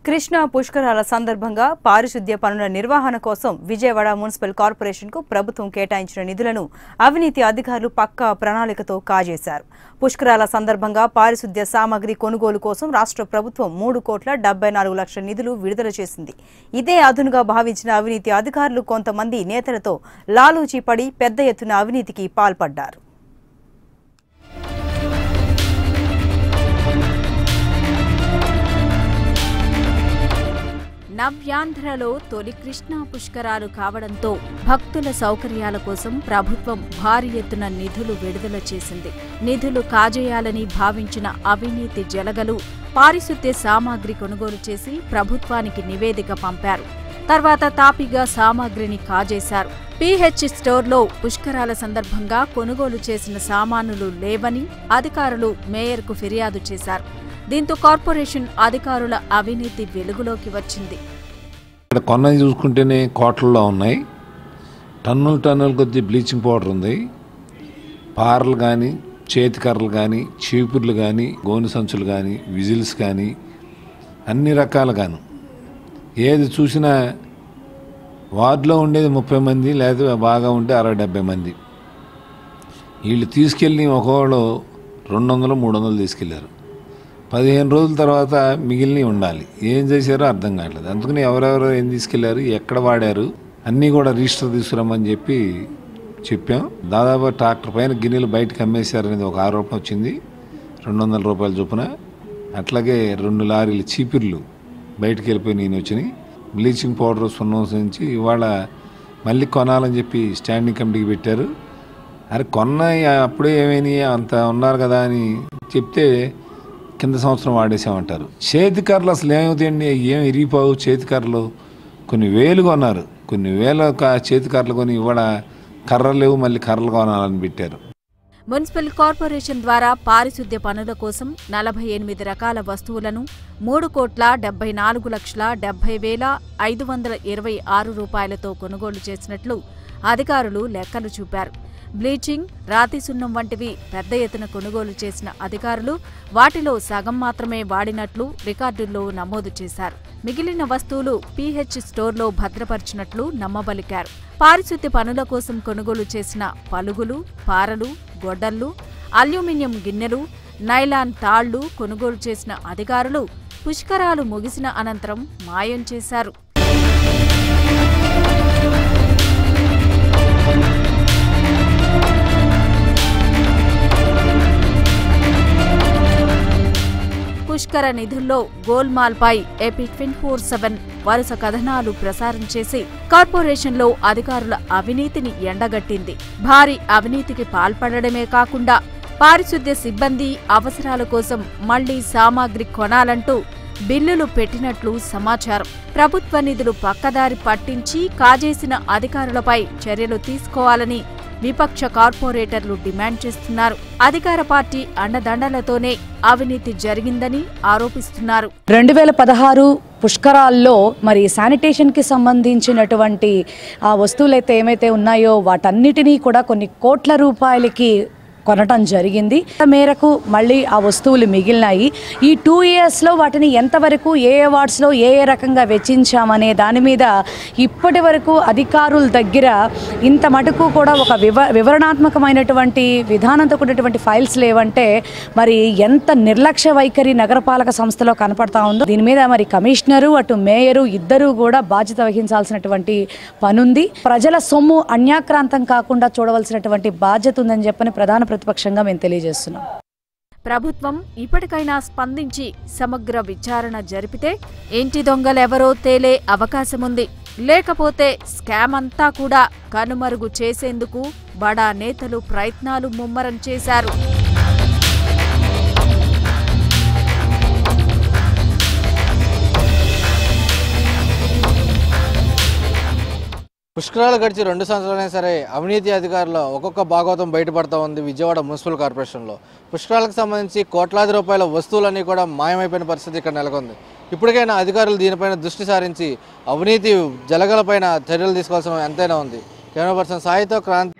కృష్ణా పుష్కరాల సందర్భంగా పారిశుద్ధ్య పనుల నిర్వహణ కోసం విజయవాడ మున్సిపల్ కార్పొరేషన్కు ప్రభుత్వం కేటాయించిన నిధులను అవినీతి అధికారులు పక్కా ప్రణాళికతో కాజేశారు పుష్కరాల సందర్భంగా పారిశుద్ధ్య సామగ్రి కొనుగోలు కోసం రాష్ట్ర ప్రభుత్వం మూడు కోట్ల డెబ్బై నాలుగు లక్షల నిధులు విడుదల చేసింది ఇదే అదునుగా భావించిన అవినీతి అధికారులు కొంతమంది నేతలతో లాలూచీ పడి పెద్ద ఎత్తున అవినీతికి పాల్పడ్డారు నవ్యాంధ్రలో తొలి కృష్ణా పుష్కరాలు కావడంతో భక్తుల సౌకర్యాల కోసం ప్రభుత్వం భారీ ఎత్తున నిధులు విడుదల చేసింది నిధులు కాజేయాలని భావించిన అవినీతి జలగలు పారిశుద్ధ్య సామాగ్రి కొనుగోలు చేసి ప్రభుత్వానికి నివేదిక పంపారు తర్వాత తాపీగా సామాగ్రిని కాజేశారు పీహెచ్ స్టోర్లో పుష్కరాల సందర్భంగా కొనుగోలు చేసిన సామానులు లేవని అధికారులు మేయర్కు ఫిర్యాదు చేశారు దీంతో కార్పొరేషన్ అధికారుల అవినీతి వెలుగులోకి వచ్చింది ఇక్కడ కొన్నది చూసుకుంటేనే కోట్లలో ఉన్నాయి టన్నులు టన్నుల కొద్ది బ్లీచింగ్ పౌడర్ ఉంది పారలు కానీ చేతికర్రలు కానీ చీపుర్లు కానీ గోను సంచులు కానీ విజిల్స్ కానీ అన్ని రకాలుగాను ఏది చూసినా వార్డులో ఉండేది ముప్పై మంది లేదా బాగా ఉంటే అరవై డెబ్బై మంది వీళ్ళు తీసుకెళ్ళి ఒకవాళ్ళు రెండు వందలు మూడు వందలు తీసుకెళ్లారు పదిహేను రోజుల తర్వాత మిగిలినవి ఉండాలి ఏం చేశారో అర్థం కావట్లేదు అందుకని ఎవరెవరు ఏం తీసుకెళ్లారు ఎక్కడ వాడారు అన్నీ కూడా రిజిస్టర్ తీసుకురమ్మని చెప్పి చెప్పాం దాదాపు ట్రాక్టర్ పైన గిన్నెలు బయటకు అమ్మేశారనేది ఒక ఆరోపణ వచ్చింది రెండు వందల రూపాయల చొప్పున అట్లాగే రెండు లారీలు చీపిర్లు బయటకు వెళ్ళిపోయి నేను వచ్చినాయి బ్లీచింగ్ పౌడర్ సున్నం నుంచి ఇవాళ మళ్ళీ కొనాలని చెప్పి స్టాండింగ్ కమిటీకి పెట్టారు అరే కొన్న అప్పుడే ఏమైనాయి అంత ఉన్నారు కదా అని చెప్తే కింద సంవత్సరం వాడేసామంటారు చేతికర్రలు అసలు ఏమవుతాయండి ఏం ఇరిగిపోవు చేతికర్రలు కొన్ని వేలు కొన్నారు కొన్ని వేల క- చేతికర్రలు కొని ఇవాళ కర్రలు లేవు మళ్ళీ కర్రలు కొనాలని పెట్టారు మున్సిపల్ కార్పొరేషన్ ద్వారా పారిశుద్ధ్య పనుల కోసం నలభై ఎనిమిది రకాల వస్తువులను మూడు కోట్ల డెబ్బై నాలుగు లక్షల డెబ్బై వేల ఐదు వందల ఇరవై ఆరు రూపాయలతో కొనుగోలు చేసినట్లు అధికారులు లెక్కలు చూపారు బ్లీచింగ్ రాతి సున్నం వంటివి పెద్ద ఎత్తున కొనుగోలు చేసిన అధికారులు వాటిలో సగం మాత్రమే వాడినట్లు రికార్డుల్లో నమోదు చేశారు మిగిలిన వస్తువులు పీహెచ్ స్టోర్లో భద్రపరిచినట్లు నమ్మబలికారు పారిశుద్ధ్య పనుల కోసం కొనుగోలు చేసిన పలుగులు పారలు గొడ్డళ్ళు అల్యూమినియం గిన్నెలు నైలాన్ తాళ్లు కొనుగోలు చేసిన అధికారులు పుష్కరాలు ముగిసిన అనంతరం మాయం చేశారు పుష్కర నిధుల్లో గోల్మాల్పై ఏపీ ట్వంటీ ఫోర్ సెవెన్ వరుస కథనాలు ప్రసారం చేసి కార్పొరేషన్లో అధికారుల అవినీతిని ఎండగట్టింది భారీ అవినీతికి పాల్పడడమే కాకుండా పారిశుద్ధ్య సిబ్బంది అవసరాల కోసం మళ్లీ సామాగ్రి కొనాలంటూ బిల్లులు పెట్టినట్లు సమాచారం ప్రభుత్వ నిధులు పక్కదారి పట్టించి కాజేసిన అధికారులపై చర్యలు తీసుకోవాలని విపక్ష కార్పొరేటర్లు డిమాండ్ చేస్తున్నారు అధికార పార్టీ అండదండలతోనే అవినీతి జరిగిందని ఆరోపిస్తున్నారు రెండు వేల పదహారు పుష్కరాల్లో మరి శానిటేషన్కి సంబంధించినటువంటి ఆ వస్తువులైతే ఏమైతే ఉన్నాయో వాటన్నిటినీ కూడా కొన్ని కోట్ల రూపాయలకి కొనటం జరిగింది ఆ మేరకు మళ్ళీ ఆ వస్తువులు మిగిలినాయి ఈ టూ ఇయర్స్లో వాటిని ఎంతవరకు ఏ ఏ వార్డ్స్లో ఏ ఏ రకంగా వెచ్చించామనే దాని మీద ఇప్పటి వరకు అధికారుల దగ్గర ఇంత మటుకు కూడా ఒక వివ వివరణాత్మకమైనటువంటి విధానంతో కూడినటువంటి ఫైల్స్ లేవంటే మరి ఎంత నిర్లక్ష్య వైఖరి నగరపాలక సంస్థలో కనపడతా ఉందో దీని మీద మరి కమిషనరు అటు మేయరు ఇద్దరూ కూడా బాధ్యత వహించాల్సినటువంటి పనుంది ప్రజల సొమ్ము అన్యాక్రాంతం కాకుండా చూడవలసినటువంటి బాధ్యత ఉందని చెప్పని ప్రధాన ప్రతిపక్షంగా మేము తెలియజేస్తున్నాం ప్రభుత్వం ఇప్పటికైనా స్పందించి సమగ్ర విచారణ జరిపితే ఇంటి దొంగలెవరో తేలే అవకాశముంది లేకపోతే స్కామ్ అంతా కూడా కనుమరుగు చేసేందుకు బడా నేతలు ప్రయత్నాలు ముమ్మరం చేశారు పుష్కరాలు గడిచి రెండు సంవత్సరాలైనా సరే అవినీతి అధికారులు ఒక్కొక్క భాగవతం బయటపడతా ఉంది విజయవాడ మున్సిపల్ కార్పొరేషన్లో పుష్కరాలకు సంబంధించి కోట్లాది రూపాయల వస్తువులన్నీ కూడా మాయమైపోయిన పరిస్థితి ఇక్కడ నెలకొంది ఇప్పటికైనా అధికారులు దీనిపైన దృష్టి సారించి అవినీతి జలగలపైన చర్యలు తీసుకోవాల్సిన ఎంతైనా ఉంది కెమెరా పర్సన్ సాయితో క్రాంతి